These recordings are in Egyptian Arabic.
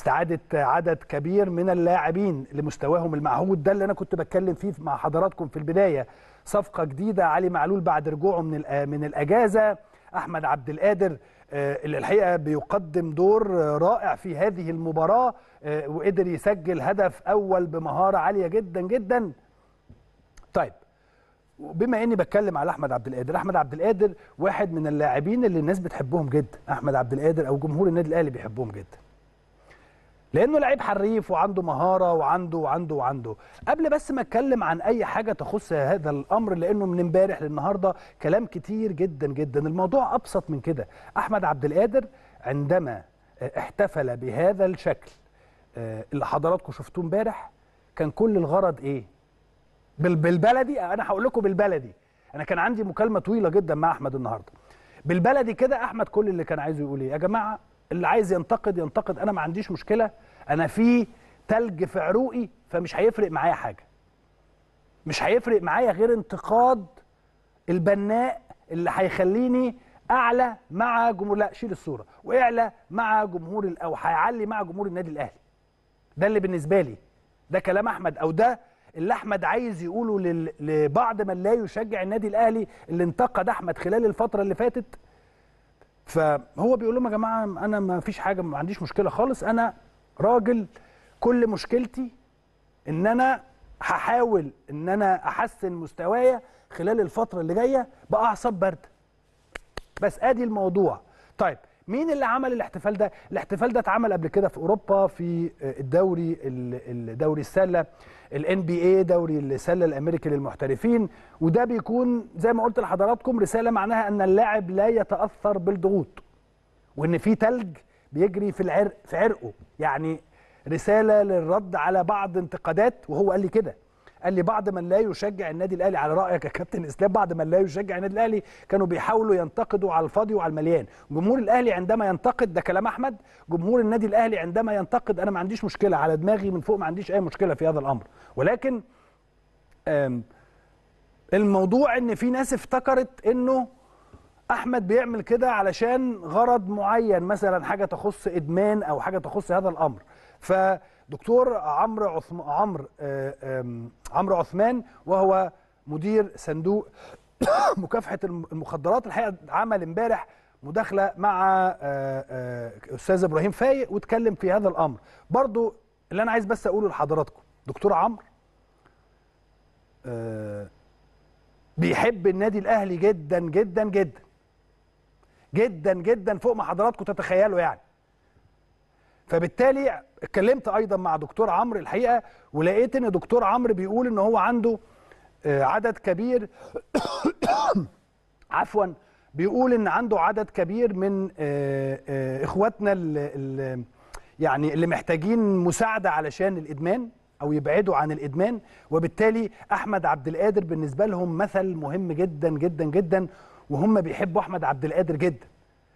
استعاده عدد كبير من اللاعبين لمستواهم المعهود ده اللي انا كنت بتكلم فيه مع حضراتكم في البدايه صفقه جديده علي معلول بعد رجوعه من من الاجازه احمد عبد القادر اللي الحقيقه بيقدم دور رائع في هذه المباراه وقدر يسجل هدف اول بمهاره عاليه جدا جدا طيب بما اني بتكلم على احمد عبد القادر احمد عبد القادر واحد من اللاعبين اللي الناس بتحبهم جدا احمد عبد القادر او جمهور النادي الاهلي بيحبهم جدا لانه لعيب حريف وعنده مهاره وعنده وعنده وعنده قبل بس ما اتكلم عن اي حاجه تخص هذا الامر لانه من امبارح للنهارده كلام كتير جدا جدا الموضوع ابسط من كده احمد عبد القادر عندما احتفل بهذا الشكل اللي حضراتكم شفتوه امبارح كان كل الغرض ايه بالبلدي انا هقول لكم بالبلدي انا كان عندي مكالمه طويله جدا مع احمد النهارده بالبلدي كده احمد كل اللي كان عايزه يقول ايه يا جماعه اللي عايز ينتقد ينتقد انا ما عنديش مشكله انا في تلج في عروقي فمش هيفرق معايا حاجه مش هيفرق معايا غير انتقاد البناء اللي هيخليني اعلى مع جمهور لا شيل الصوره واعلى مع جمهور او هيعلي مع جمهور النادي الاهلي ده اللي بالنسبه لي ده كلام احمد او ده اللي احمد عايز يقوله لل... لبعض من لا يشجع النادي الاهلي اللي انتقد احمد خلال الفتره اللي فاتت فهو بيقول لهم يا جماعه انا ما فيش حاجه ما عنديش مشكله خالص انا راجل كل مشكلتي ان انا هحاول ان انا احسن مستوايا خلال الفتره اللي جايه باعصاب بارده بس ادي الموضوع طيب مين اللي عمل الاحتفال ده الاحتفال ده اتعمل قبل كده في اوروبا في الدوري الدوري السله الان بي اي دوري السله الامريكي للمحترفين وده بيكون زي ما قلت لحضراتكم رساله معناها ان اللاعب لا يتاثر بالضغوط وان في تلج بيجري في العرق في عرقه يعني رساله للرد على بعض انتقادات وهو قال لي كده قال لي بعض من لا يشجع النادي الاهلي على رايك يا كابتن اسلام بعض من لا يشجع النادي الاهلي كانوا بيحاولوا ينتقدوا على الفاضي وعلى المليان جمهور الاهلي عندما ينتقد ده كلام احمد جمهور النادي الاهلي عندما ينتقد انا ما عنديش مشكله على دماغي من فوق ما عنديش اي مشكله في هذا الامر ولكن الموضوع ان في ناس افتكرت انه احمد بيعمل كده علشان غرض معين مثلا حاجه تخص ادمان او حاجه تخص هذا الامر فدكتور عمرو عثم... عمرو عمرو عثمان وهو مدير صندوق مكافحه المخدرات الحقيقه عمل امبارح مداخله مع استاذ ابراهيم فايق واتكلم في هذا الامر برضو اللي انا عايز بس اقوله لحضراتكم دكتور عمرو بيحب النادي الاهلي جدا جدا جدا جدا جدا فوق ما حضراتكم تتخيلوا يعني فبالتالي اتكلمت ايضا مع دكتور عمرو الحقيقه ولقيت ان دكتور عمرو بيقول ان هو عنده عدد كبير عفوا بيقول ان عنده عدد كبير من اخواتنا اللي يعني اللي محتاجين مساعده علشان الادمان او يبعدوا عن الادمان وبالتالي احمد عبد القادر بالنسبه لهم مثل مهم جدا جدا جدا وهم بيحبوا احمد عبد القادر جدا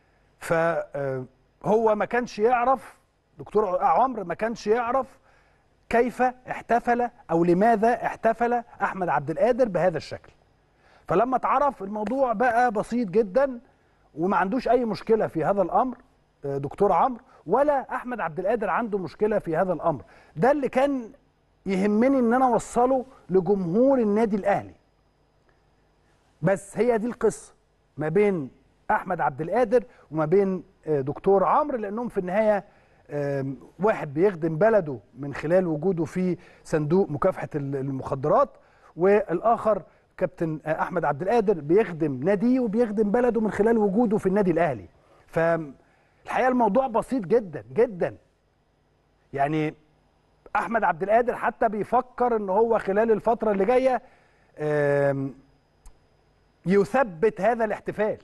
فهو ما كانش يعرف دكتور عمرو ما كانش يعرف كيف احتفل او لماذا احتفل احمد عبد القادر بهذا الشكل فلما اتعرف الموضوع بقى بسيط جدا وما عندوش اي مشكله في هذا الامر دكتور عمرو ولا احمد عبد القادر عنده مشكله في هذا الامر ده اللي كان يهمني ان انا اوصله لجمهور النادي الاهلي بس هي دي القصه ما بين احمد عبد القادر وما بين دكتور عمرو لانهم في النهايه واحد بيخدم بلده من خلال وجوده في صندوق مكافحه المخدرات والاخر كابتن احمد عبد القادر بيخدم ناديه وبيخدم بلده من خلال وجوده في النادي الاهلي فالحقيقه الموضوع بسيط جدا جدا يعني احمد عبد القادر حتى بيفكر ان هو خلال الفتره اللي جايه يثبت هذا الاحتفال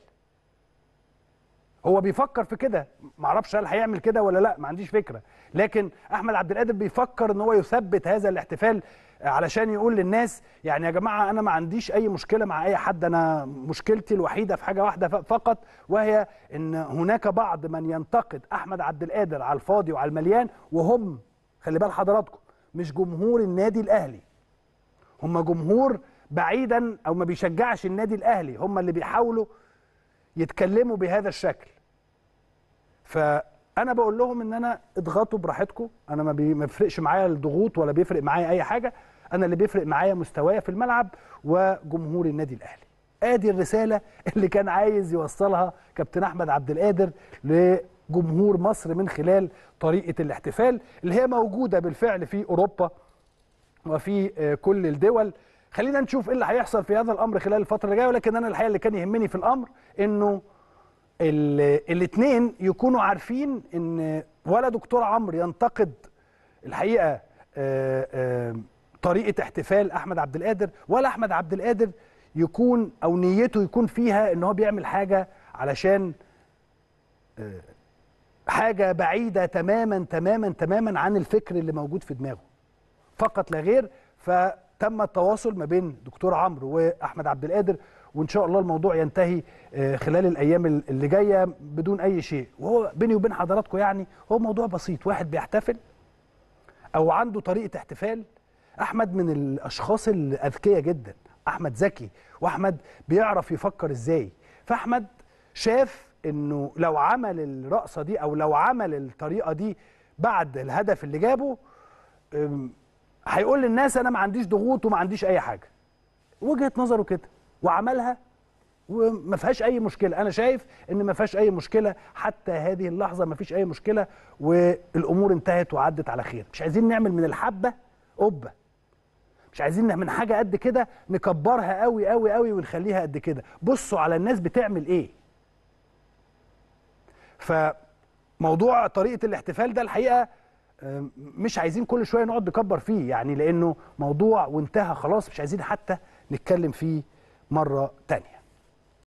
هو بيفكر في كده معرفش هل هيعمل كده ولا لا ما عنديش فكره لكن احمد عبد القادر بيفكر ان هو يثبت هذا الاحتفال علشان يقول للناس يعني يا جماعه انا ما عنديش اي مشكله مع اي حد انا مشكلتي الوحيده في حاجه واحده فقط وهي ان هناك بعض من ينتقد احمد عبد القادر على الفاضي وعلى المليان وهم خلي بال حضراتكم مش جمهور النادي الاهلي هم جمهور بعيدا او ما بيشجعش النادي الاهلي هم اللي بيحاولوا يتكلموا بهذا الشكل انا بقول لهم ان انا اضغطوا براحتكم انا ما بي- ما بيفرقش معايا الضغوط ولا بيفرق معايا اي حاجه انا اللي بيفرق معايا مستوايا في الملعب وجمهور النادي الاهلي ادي الرساله اللي كان عايز يوصلها كابتن احمد عبد القادر لجمهور مصر من خلال طريقه الاحتفال اللي هي موجوده بالفعل في اوروبا وفي آه، كل الدول خلينا نشوف ايه اللي هيحصل في هذا الامر خلال الفتره اللي جايه ولكن انا الحقيقه اللي كان يهمني في الامر انه الاثنين يكونوا عارفين ان ولا دكتور عمرو ينتقد الحقيقه آه، آه، طريقه احتفال احمد عبد القادر ولا احمد عبد القادر يكون او نيته يكون فيها ان هو بيعمل حاجه علشان آه، حاجه بعيده تماما تماما تماما عن الفكر اللي موجود في دماغه فقط لا غير فتم التواصل ما بين دكتور عمرو واحمد عبد القادر وان شاء الله الموضوع ينتهي آه، خلال الايام اللي جايه بدون اي شيء وهو بيني وبين حضراتكم يعني هو موضوع بسيط واحد بيحتفل او عنده طريقه احتفال احمد من الاشخاص الاذكياء جدا احمد ذكي واحمد بيعرف يفكر ازاي فاحمد شاف انه لو عمل الرقصه دي او لو عمل الطريقه دي بعد الهدف اللي جابه أم، هيقول للناس انا ما عنديش ضغوط وما عنديش اي حاجه وجهه نظره كده وعملها وما فيهاش اي مشكله انا شايف ان ما فيهاش اي مشكله حتى هذه اللحظه ما فيش اي مشكله والامور انتهت وعدت على خير مش عايزين نعمل من الحبه قبه مش عايزين من حاجه قد كده نكبرها قوي قوي قوي ونخليها قد كده بصوا على الناس بتعمل ايه فموضوع طريقه الاحتفال ده الحقيقه آم، مش عايزين كل شويه نقعد نكبر فيه يعني لانه موضوع وانتهى خلاص مش عايزين حتى نتكلم فيه مره تانية